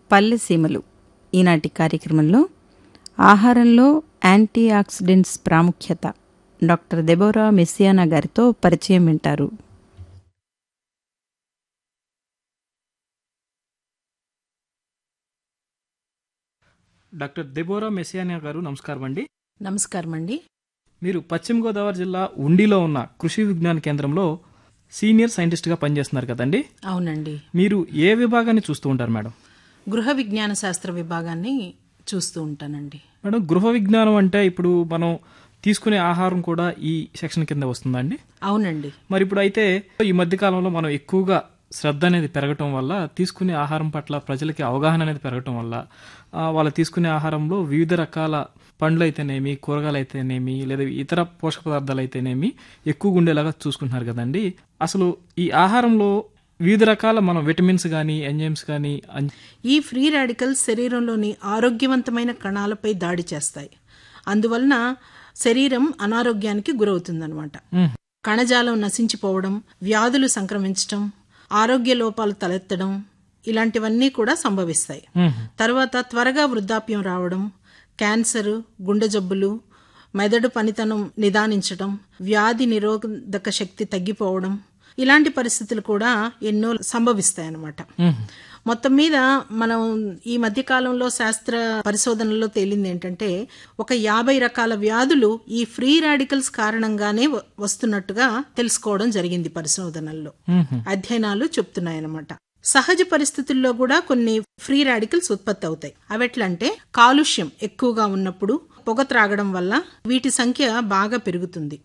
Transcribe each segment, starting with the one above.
పల్లె సీమలు ఈనాటి కార్యక్రమంలో ఆహారంలో యాంటీ ఆక్సిడెంట్స్ ప్రాముఖ్యత డాక్టర్ దెబోరా మెస్సియానా గారితో పరిచయం వింటారు డాక్టర్ దెబోరా మెసియానియా గారు నమస్కారం అండి నమస్కారం అండి మీరు పశ్చిమ గోదావరి జిల్లా ఉండిలో ఉన్న కృషి విజ్ఞాన కేంద్రంలో సీనియర్ సైంటిస్ట్గా పనిచేస్తున్నారు కదండి అవునండి మీరు ఏ విభాగాన్ని చూస్తూ ఉంటారు మేడం గృహ విజ్ఞాన శాస్త్ర విభాగాన్ని చూస్తూ ఉంటానండి మేడం గృహ విజ్ఞానం అంటే ఇప్పుడు మనం తీసుకునే ఆహారం కూడా ఈ సెక్షన్ కింద వస్తుందా అండి అవునండి మరి ఇప్పుడు అయితే ఈ మధ్య కాలంలో మనం ఎక్కువగా శ్రద్ధ అనేది పెరగటం వల్ల తీసుకునే ఆహారం పట్ల ప్రజలకి అవగాహన అనేది పెరగటం వల్ల ఆ, వాళ్ళు తీసుకునే ఆహారంలో వివిధ రకాల పండ్లు అయితేనేమి కూరగాయలు అయితేనేమి లేదా ఇతర పోషక పదార్థాలు అయితేనేమి ఎక్కువగా ఉండేలాగా చూసుకుంటున్నారు కదండి అసలు ఈ ఆహారంలో వివిధ రకాల మనం విటమిన్స్ కానీ ఎంజైమ్స్ కానీ ఈ ఫ్రీ రాడికల్స్ శరీరంలోని ఆరోగ్యవంతమైన కణాలపై దాడి చేస్తాయి అందువలన శరీరం అనారోగ్యానికి గురవుతుందన్నమాట కణజాలం నశించిపోవడం వ్యాధులు సంక్రమించటం ఆరోగ్య లోపాలు తలెత్తడం ఇలాంటివన్నీ కూడా సంభవిస్తాయి తర్వాత త్వరగా వృద్ధాప్యం రావడం క్యాన్సర్ గుండె జబ్బులు మెదడు పనితనం నిదానించడం వ్యాధి నిరోధక శక్తి తగ్గిపోవడం ఇలాంటి పరిస్థితులు కూడా ఎన్నో సంభవిస్తాయి అన్నమాట మొత్తం మీద మనం ఈ మధ్య కాలంలో శాస్త్ర పరిశోధనలో తేలింది ఏంటంటే ఒక యాభై రకాల వ్యాధులు ఈ ఫ్రీ రాడికల్స్ కారణంగానే వ- వస్తున్నట్టుగా తెలుసుకోవడం జరిగింది పరిశోధనల్లో అధ్యయనాలు చెప్తున్నాయన్నమాట సహజ పరిస్థితుల్లో కూడా కొన్ని ఫ్రీ రాడికల్స్ ఉత్పత్తి అవుతాయి అవెట్లంటే కాలుష్యం ఎక్కువగా ఉన్నప్పుడు పొగ త్రాగడం వల్ల వీటి సంఖ్య బాగా పెరుగుతుంది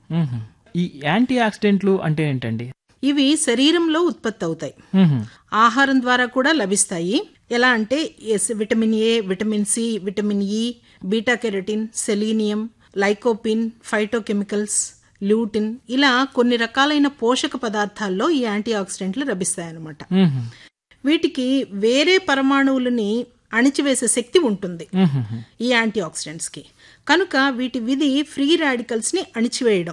ఈ యాంటీ ఆక్సిడెంట్లు అంటే ఏంటండి ఇవి శరీరంలో ఉత్పత్తి అవుతాయి ఆహారం ద్వారా కూడా లభిస్తాయి ఎలా అంటే ఎస్ vitamin A vitamin C vitamin E beta carotene selenium lycopene phytochemicals lutein ఇలా కొన్ని రకాలైన పోషక పదార్థాల్లో ఈ యాంటీ ఆక్సిడెంట్లు లభిస్తాయన్నమాట వీటికి వేరే పరమాణువులని అణిచివేసే శక్తి ఉంటుంది ఈ యాంటీ ఆక్సిడెంట్స్ కి కనుక వీటి విధి ఫ్రీ రాడికల్స్ ని అణిచివేయడం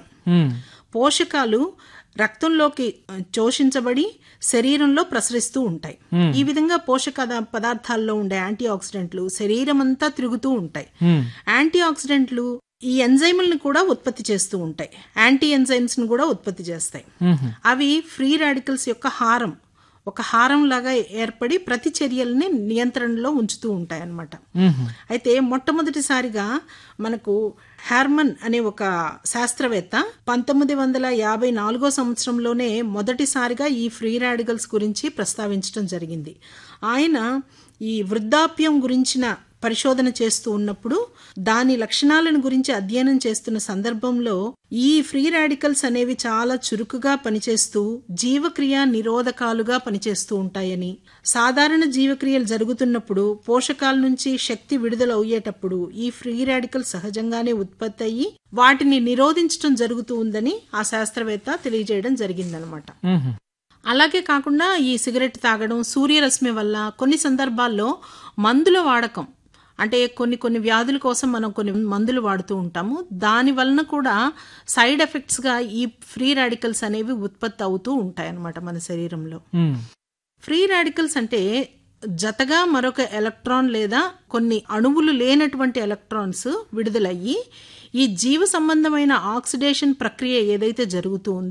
పోషకాలు రక్తంలోకి ఆ, శోషించబడి శరీరంలో ప్రసరిస్తూ ఉంటాయి ఈ విధంగా పోషక ద- పదార్థాల్లో ఉండే యాంటీ ఆక్సిడెంట్లు శరీరం అంతా తిరుగుతూ ఉంటాయి యాంటీ ఆక్సిడెంట్లు ఈ ఎంజైములను కూడా ఉత్పత్తి చేస్తూ ఉంటాయి యాంటీ ఎంజైమ్స్ ను కూడా ఉత్పత్తి చేస్తాయి అవి ఫ్రీ రాడికల్స్ యొక్క హారం ఒక హారం లాగా ఏర్పడి ప్రతి చర్యల్ని నియంత్రణలో ఉంచుతూ ఉంటాయి అన్నమాట అయితే మొట్టమొదటిసారిగా మనకు హార్మన్ అనే ఒక శాస్త్రవేత్త పంతొమ్మిది వందల యాభై నాలుగో సంవత్సరంలోనే మొదటిసారిగా ఈ ఫ్రీ రాడికల్స్ గురించి ప్రస్తావించడం జరిగింది ఆయన ఈ వృద్ధాప్యం గురించిన పరిశోధన చేస్తూ ఉన్నప్పుడు దాని లక్షణాలను గురించి అధ్యయనం చేస్తున్న సందర్భంలో ఈ ఫ్రీ రాడికల్స్ అనేవి చాలా చురుకుగా పనిచేస్తూ జీవక్రియ నిరోధకాలుగా పనిచేస్తూ ఉంటాయని సాధారణ జీవక్రియలు జరుగుతున్నప్పుడు పోషకాల నుంచి శక్తి విడుదల అయ్యేటప్పుడు ఈ ఫ్రీ రాడికల్ సహజంగానే ఉత్పత్తి అయ్యి వాటిని నిరోధించడం జరుగుతూ ఉందని ఆ శాస్త్రవేత్త తెలియజేయడం జరిగిందనమాట అలాగే కాకుండా ఈ సిగరెట్ తాగడం సూర్యరశ్మి వల్ల కొన్ని సందర్భాల్లో మందుల వాడకం అంటే కొన్ని కొన్ని వ్యాధుల కోసం మనం కొన్ని మందులు వాడుతూ ఉంటాము దాని వలన కూడా సైడ్ ఎఫెక్ట్స్ గా ఈ ఫ్రీ రాడికల్స్ అనేవి ఉత్పత్తి అవుతూ ఉంటాయి అన్నమాట మన శరీరంలో ఫ్రీ రాడికల్స్ అంటే జతగా మరొక ఎలక్ట్రాన్ లేదా కొన్ని అణువులు లేనటువంటి ఎలక్ట్రాన్స్ విడుదలయ్యి ఈ జీవ సంబంధమైన ఆక్సిడేషన్ ప్రక్రియ ఏదైతే జరుగుతూ ఉందో